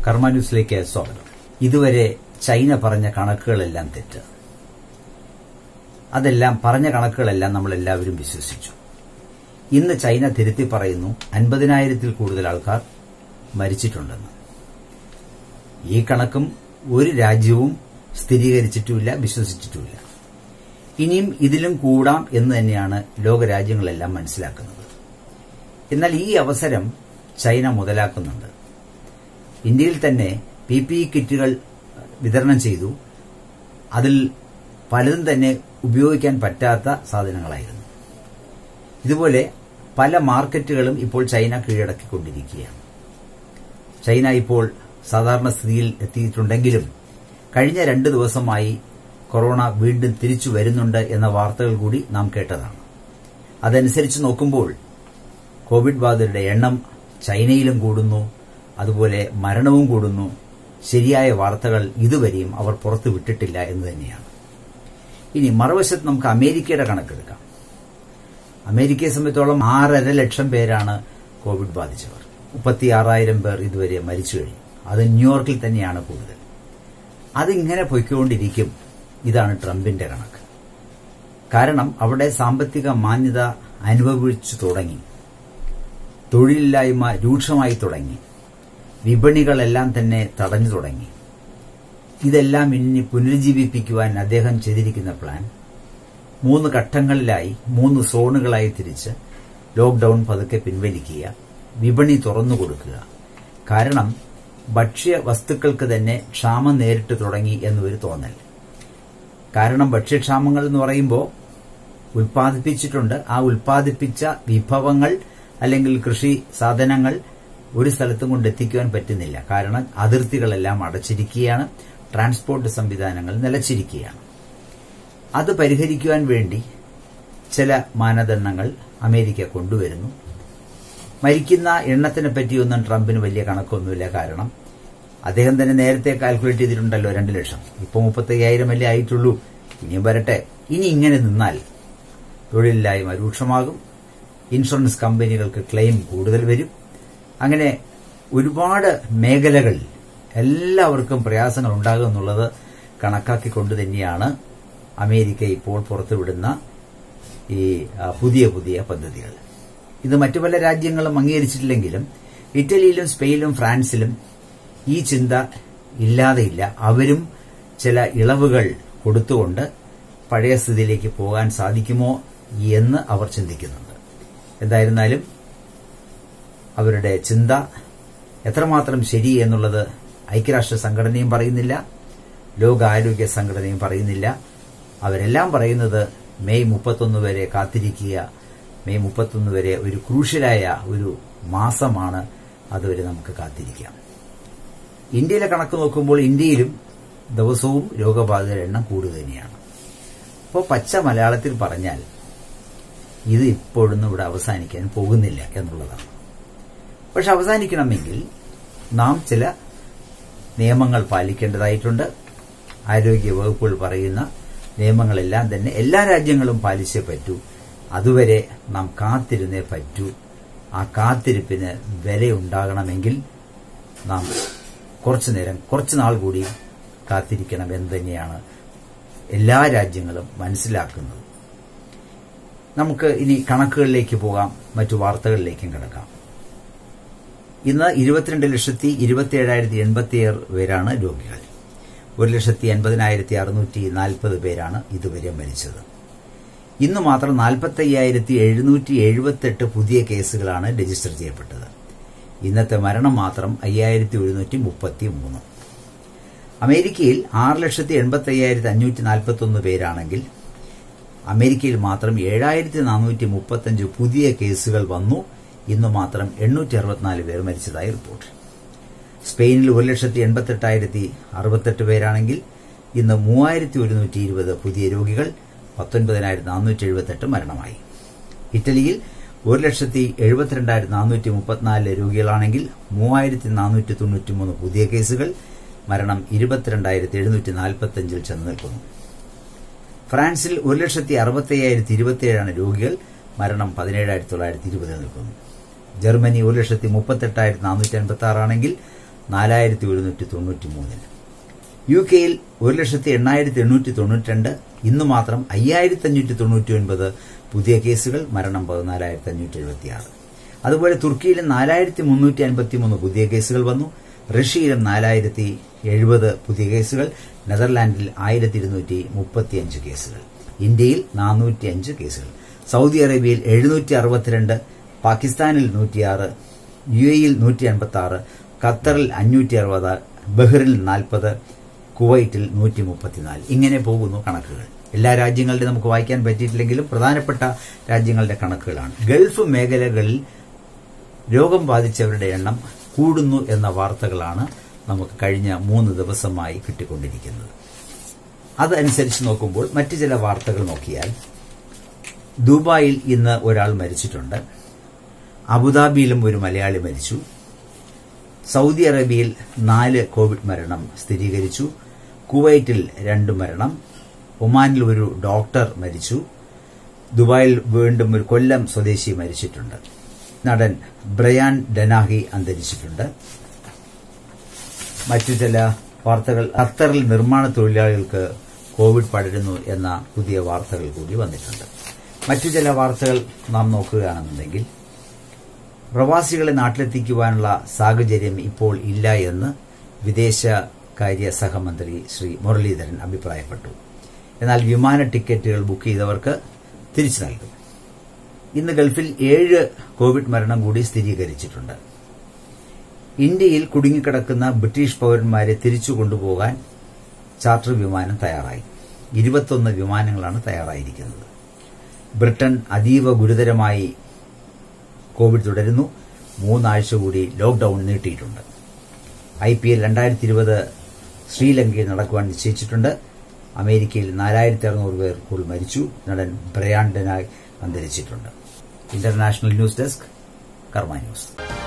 കർമ്മ ന്യൂസിലേക്ക് സ്വാഗതം ഇതുവരെ ചൈന പറഞ്ഞ കണക്കുകളെല്ലാം തെറ്റ് അതെല്ലാം പറഞ്ഞ കണക്കുകളെല്ലാം നമ്മൾ എല്ലാവരും വിശ്വസിച്ചു ഇന്ന് ചൈന തിരുത്തി പറയുന്നു അൻപതിനായിരത്തിൽ കൂടുതൽ ആൾക്കാർ മരിച്ചിട്ടുണ്ടെന്ന് ഈ കണക്കും ഒരു രാജ്യവും സ്ഥിരീകരിച്ചിട്ടുമില്ല വിശ്വസിച്ചിട്ടുമില്ല ഇനിയും ഇതിലും കൂടാം എന്ന് തന്നെയാണ് ലോകരാജ്യങ്ങളെല്ലാം മനസ്സിലാക്കുന്നത് എന്നാൽ ഈ അവസരം ചൈന മുതലാക്കുന്നുണ്ട് ഇന്ത്യയിൽ തന്നെ പി പി ഇ കിറ്റുകൾ വിതരണം ചെയ്തു അതിൽ പലതും തന്നെ ഉപയോഗിക്കാൻ പറ്റാത്ത സാധനങ്ങളായിരുന്നു ഇതുപോലെ പല മാർക്കറ്റുകളും ഇപ്പോൾ ചൈന കീഴടക്കിക്കൊണ്ടിരിക്കുകയാണ് ചൈന ഇപ്പോൾ സാധാരണ സ്ഥിതിയിൽ എത്തിയിട്ടുണ്ടെങ്കിലും കഴിഞ്ഞ രണ്ട് ദിവസമായി കൊറോണ വീണ്ടും തിരിച്ചു വരുന്നുണ്ട് എന്ന വാർത്തകൾ കൂടി നാം കേട്ടതാണ് അതനുസരിച്ച് നോക്കുമ്പോൾ കോവിഡ് ബാധിതരുടെ എണ്ണം ചൈനയിലും കൂടുന്നു അതുപോലെ മരണവും കൂടുന്നു ശരിയായ വാർത്തകൾ ഇതുവരെയും അവർ പുറത്തു വിട്ടിട്ടില്ല എന്ന് തന്നെയാണ് ഇനി മറുവശത്ത് നമുക്ക് അമേരിക്കയുടെ കണക്കെടുക്കാം അമേരിക്കയെ സംബന്ധിച്ചോളം ആറര ലക്ഷം പേരാണ് കോവിഡ് ബാധിച്ചവർ മുപ്പത്തിയാറായിരം പേർ ഇതുവരെ മരിച്ചു കഴിഞ്ഞു അത് ന്യൂയോർക്കിൽ തന്നെയാണ് കൂടുതൽ അതിങ്ങനെ പൊയ്ക്കൊണ്ടിരിക്കും ഇതാണ് ട്രംപിന്റെ കണക്ക് കാരണം അവിടെ സാമ്പത്തിക മാന്യത അനുഭവിച്ചു തുടങ്ങി തൊഴിലില്ലായ്മ രൂക്ഷമായി തുടങ്ങി വിപണികളെല്ലാം തന്നെ തടഞ്ഞു തുടങ്ങി ഇതെല്ലാം ഇനി പുനരുജ്ജീവിപ്പിക്കുവാൻ അദ്ദേഹം ചെയ്തിരിക്കുന്ന പ്ലാൻ മൂന്ന് ഘട്ടങ്ങളിലായി മൂന്ന് സോണുകളായി തിരിച്ച് ലോക്ഡൌൺ പതുക്കെ പിൻവലിക്കുക വിപണി തുറന്നു കൊടുക്കുക കാരണം ഭക്ഷ്യ വസ്തുക്കൾക്ക് തന്നെ ക്ഷാമം നേരിട്ട് തുടങ്ങി എന്നൊരു തോന്നൽ കാരണം ഭക്ഷ്യക്ഷാമങ്ങൾ എന്ന് പറയുമ്പോൾ ഉൽപ്പാദിപ്പിച്ചിട്ടുണ്ട് ആ ഉൽപ്പാദിപ്പിച്ച വിഭവങ്ങൾ അല്ലെങ്കിൽ കൃഷി സാധനങ്ങൾ ഒരു സ്ഥലത്തും കൊണ്ട് എത്തിക്കുവാൻ പറ്റുന്നില്ല കാരണം അതിർത്തികളെല്ലാം അടച്ചിരിക്കുകയാണ് ട്രാൻസ്പോർട്ട് സംവിധാനങ്ങൾ നിലച്ചിരിക്കുകയാണ് അത് പരിഹരിക്കുവാൻ വേണ്ടി ചില മാനദണ്ഡങ്ങൾ അമേരിക്ക കൊണ്ടുവരുന്നു മരിക്കുന്ന എണ്ണത്തിനെ പറ്റിയൊന്നും ട്രംപിന് വലിയ കണക്കൊന്നുമില്ല കാരണം അദ്ദേഹം തന്നെ നേരത്തെ കാൽക്കുലേറ്റ് ചെയ്തിട്ടുണ്ടല്ലോ രണ്ട് ലക്ഷം ഇപ്പോൾ മുപ്പത്തയ്യായിരം അല്ലേ ആയിട്ടുള്ളൂ ഇനിയും വരട്ടെ ഇനി ഇങ്ങനെ നിന്നാൽ തൊഴിലില്ലായ്മ രൂക്ഷമാകും ഇൻഷുറൻസ് കമ്പനികൾക്ക് ക്ലെയിം കൂടുതൽ വരും അങ്ങനെ ഒരുപാട് മേഖലകളിൽ എല്ലാവർക്കും പ്രയാസങ്ങൾ ഉണ്ടാകും എന്നുള്ളത് കണക്കാക്കിക്കൊണ്ട് തന്നെയാണ് അമേരിക്ക ഇപ്പോൾ പുറത്തുവിടുന്ന ഈ പുതിയ പുതിയ പദ്ധതികൾ ഇത് മറ്റു പല രാജ്യങ്ങളും അംഗീകരിച്ചിട്ടില്ലെങ്കിലും ഇറ്റലിയിലും സ്പെയിനിലും ഫ്രാൻസിലും ഈ ചിന്ത ഇല്ലാതെയില്ല അവരും ചില ഇളവുകൾ കൊടുത്തുകൊണ്ട് പഴയ സ്ഥിതിയിലേക്ക് പോകാൻ സാധിക്കുമോ എന്ന് അവർ ചിന്തിക്കുന്നുണ്ട് എന്തായിരുന്നാലും അവരുടെ ചിന്ത എത്രമാത്രം ശരി എന്നുള്ളത് ഐക്യരാഷ്ട്ര സംഘടനയും പറയുന്നില്ല ലോകാരോഗ്യ സംഘടനയും പറയുന്നില്ല അവരെല്ലാം പറയുന്നത് മെയ് മുപ്പത്തൊന്ന് വരെ കാത്തിരിക്കുക മെയ് മുപ്പത്തൊന്ന് വരെ ഒരു ക്രൂഷ്യലായ ഒരു മാസമാണ് അതുവരെ നമുക്ക് കാത്തിരിക്കാം ഇന്ത്യയിലെ കണക്ക് നോക്കുമ്പോൾ ഇന്ത്യയിലും ദിവസവും രോഗബാധിതരുടെ എണ്ണം കൂടുക തന്നെയാണ് അപ്പോൾ പച്ച മലയാളത്തിൽ പറഞ്ഞാൽ ഇത് ഇപ്പോഴൊന്നും ഇവിടെ അവസാനിക്കാൻ പോകുന്നില്ല എന്നുള്ളതാണ് പക്ഷെ അവസാനിക്കണമെങ്കിൽ നാം ചില നിയമങ്ങൾ പാലിക്കേണ്ടതായിട്ടുണ്ട് ആരോഗ്യ വകുപ്പുകൾ പറയുന്ന നിയമങ്ങളെല്ലാം തന്നെ എല്ലാ രാജ്യങ്ങളും പാലിച്ചേ പറ്റൂ അതുവരെ നാം കാത്തിരുന്നേ പറ്റൂ ആ കാത്തിരിപ്പിന് വിലയുണ്ടാകണമെങ്കിൽ നാം കുറച്ചു നേരം കുറച്ചു നാൾ കൂടി കാത്തിരിക്കണം എന്ന് തന്നെയാണ് എല്ലാ രാജ്യങ്ങളും മനസ്സിലാക്കുന്നത് നമുക്ക് ഇനി കണക്കുകളിലേക്ക് പോകാം മറ്റു വാർത്തകളിലേക്കും കിടക്കാം ഇന്ന് ഇരുപത്തിരണ്ട് ലക്ഷത്തി ഇരുപത്തിയേഴായിരത്തി എൺപത്തിയേഴ് പേരാണ് രോഗികൾ ഒരു ലക്ഷത്തി എൺപതിനായിരത്തി അറുന്നൂറ്റി നാൽപ്പത് പേരാണ് ഇതുവരെ മരിച്ചത് ഇന്ന് മാത്രം നാൽപ്പത്തയ്യായിരത്തി എഴുന്നൂറ്റി എഴുപത്തെട്ട് പുതിയ കേസുകളാണ് രജിസ്റ്റർ ചെയ്യപ്പെട്ടത് ഇന്നത്തെ മരണം മാത്രം അയ്യായിരത്തി ഒരുന്നൂറ്റി മുപ്പത്തി മൂന്ന് അമേരിക്കയിൽ ആറ് ലക്ഷത്തി എൺപത്തി അയ്യായിരത്തി അഞ്ഞൂറ്റി നാൽപ്പത്തി ഒന്ന് പേരാണെങ്കിൽ അമേരിക്കയിൽ മാത്രം ഏഴായിരത്തി നാനൂറ്റി മുപ്പത്തഞ്ച് പുതിയ കേസുകൾ വന്നു ഇന്ന് മാത്രം എണ്ണൂറ്റി അറുപത്തിനാല് പേർ മരിച്ചതായി റിപ്പോർട്ട് സ്പെയിനിൽ ഒരു ലക്ഷത്തി എൺപത്തെട്ടായിരത്തി അറുപത്തെട്ട് പേരാണെങ്കിൽ ഇന്ന് മൂവായിരത്തി ഒരുന്നൂറ്റി ഇരുപത് പുതിയ രോഗികൾ പത്തൊൻപതിനായിരത്തി നാനൂറ്റി എഴുപത്തെട്ട് മരണമായി ഇറ്റലിയിൽ ഒരു ലക്ഷത്തി എഴുപത്തിരണ്ടായിരത്തി നാനൂറ്റി മുപ്പത്തിനാല് രോഗികളാണെങ്കിൽ മൂവായിരത്തി നാനൂറ്റി തൊണ്ണൂറ്റി മൂന്ന് പുതിയ കേസുകൾ മരണം ഇരുപത്തിരണ്ടായിരത്തി എഴുന്നൂറ്റി നാൽപ്പത്തഞ്ചിൽ ചെന്ന് നിൽക്കുന്നു ഫ്രാൻസിൽ ഒരു ലക്ഷത്തി അറുപത്തയ്യായിരത്തി ഇരുപത്തിയേഴാണ് രോഗികൾ മരണം പതിനേഴായിരത്തി തൊള്ളായിരത്തി ഇരുപതിൽ നിൽക്കുന്നു ജർമ്മനി ഒരു ലക്ഷത്തി മുപ്പത്തെട്ടായിരത്തി നാനൂറ്റി അൻപത്തി ആറാണെങ്കിൽ നാലായിരത്തി ഒരുന്നൂറ്റി തൊണ്ണൂറ്റി മൂന്നിന് യു കെയിൽ ഒരു ലക്ഷത്തി എണ്ണായിരത്തി എണ്ണൂറ്റി തൊണ്ണൂറ്റി രണ്ട് ഇന്ന് മാത്രം അയ്യായിരത്തി അഞ്ഞൂറ്റി തൊണ്ണൂറ്റി ഒൻപത് പുതിയ കേസുകൾ മരണം പതിനാലായിരത്തി അഞ്ഞൂറ്റി എഴുപത്തിയാറ് അതുപോലെ തുർക്കിയിലും നാലായിരത്തി മുന്നൂറ്റി അൻപത്തി മൂന്ന് പുതിയ കേസുകൾ വന്നു റഷ്യയിലും നാലായിരത്തി എഴുപത് പുതിയ കേസുകൾ നെതർലാൻഡിൽ ആയിരത്തി ഇരുന്നൂറ്റി മുപ്പത്തിയഞ്ച് കേസുകൾ ഇന്ത്യയിൽ നാനൂറ്റി അഞ്ച് കേസുകൾ സൗദി അറേബ്യയിൽ എഴുന്നൂറ്റി അറുപത്തിരണ്ട് പാകിസ്ഥാനിൽ നൂറ്റിയാറ് യു എയിൽ നൂറ്റി അൻപത്തി ആറ് ഖത്തറിൽ അഞ്ഞൂറ്റി അറുപത് ബഹ്റിൽ നാൽപ്പത് കുവൈറ്റിൽ നൂറ്റി മുപ്പത്തിനാല് ഇങ്ങനെ പോകുന്നു കണക്കുകൾ എല്ലാ രാജ്യങ്ങളുടെയും നമുക്ക് വായിക്കാൻ പറ്റിയിട്ടില്ലെങ്കിലും പ്രധാനപ്പെട്ട രാജ്യങ്ങളുടെ കണക്കുകളാണ് ഗൾഫ് മേഖലകളിൽ രോഗം ബാധിച്ചവരുടെ എണ്ണം കൂടുന്നു എന്ന വാർത്തകളാണ് നമുക്ക് കഴിഞ്ഞ മൂന്ന് ദിവസമായി കിട്ടിക്കൊണ്ടിരിക്കുന്നത് അതനുസരിച്ച് നോക്കുമ്പോൾ മറ്റു ചില വാർത്തകൾ നോക്കിയാൽ ദുബായിൽ ഇന്ന് ഒരാൾ മരിച്ചിട്ടുണ്ട് അബുദാബിയിലും ഒരു മലയാളി മരിച്ചു സൗദി അറേബ്യയിൽ നാല് കോവിഡ് മരണം സ്ഥിരീകരിച്ചു കുവൈറ്റിൽ രണ്ട് മരണം ഒമാനിൽ ഒരു ഡോക്ടർ മരിച്ചു ദുബായിൽ വീണ്ടും ഒരു കൊല്ലം സ്വദേശി മരിച്ചിട്ടുണ്ട് നടൻ ബ്രയാൻ ഡനാഹി അന്തരിച്ചിട്ടുണ്ട് മറ്റു ചില വാർത്തകൾ ഖത്തറിൽ നിർമ്മാണ തൊഴിലാളികൾക്ക് കോവിഡ് പടരുന്നു എന്ന പുതിയ വാർത്തകൾ കൂടി വന്നിട്ടുണ്ട് മറ്റു ചില വാർത്തകൾ നാം നോക്കുകയാണെന്നുണ്ടെങ്കിൽ പ്രവാസികളെ നാട്ടിലെത്തിക്കുവാനുള്ള സാഹചര്യം ഇപ്പോൾ ഇല്ല എന്ന് വിദേശകാര്യ സഹമന്ത്രി ശ്രീ മുരളീധരൻ അഭിപ്രായപ്പെട്ടു എന്നാൽ വിമാന ടിക്കറ്റുകൾ ബുക്ക് ചെയ്തവർക്ക് തിരിച്ചു നൽകും ഇന്ന് ഗൾഫിൽ ഏഴ് കോവിഡ് മരണം കൂടി സ്ഥിരീകരിച്ചിട്ടുണ്ട് ഇന്ത്യയിൽ കുടുങ്ങിക്കിടക്കുന്ന ബ്രിട്ടീഷ് പൌരന്മാരെ തിരിച്ചു കൊണ്ടുപോകാൻ ചാർട്ടർ വിമാനം തയ്യാറായി ഇരുപത്തൊന്ന് വിമാനങ്ങളാണ് തയ്യാറായിരിക്കുന്നത് ബ്രിട്ടൻ അതീവ ഗുരുതരമായി കോവിഡ് തുടരുന്നു മൂന്നാഴ്ച കൂടി ലോക്ഡൌൺ നീട്ടിയിട്ടുണ്ട് ഐ പി എൽ രണ്ടായിരത്തി ഇരുപത് ശ്രീലങ്കയിൽ നടക്കുവാൻ നിശ്ചയിച്ചിട്ടുണ്ട് അമേരിക്കയിൽ നാലായിരത്തി അറുന്നൂറ് പേർ കൂടി മരിച്ചു നടൻ ബ്രയാൻ ഡെനായ് അന്തരിച്ചിട്ടുണ്ട് international news desk Karma news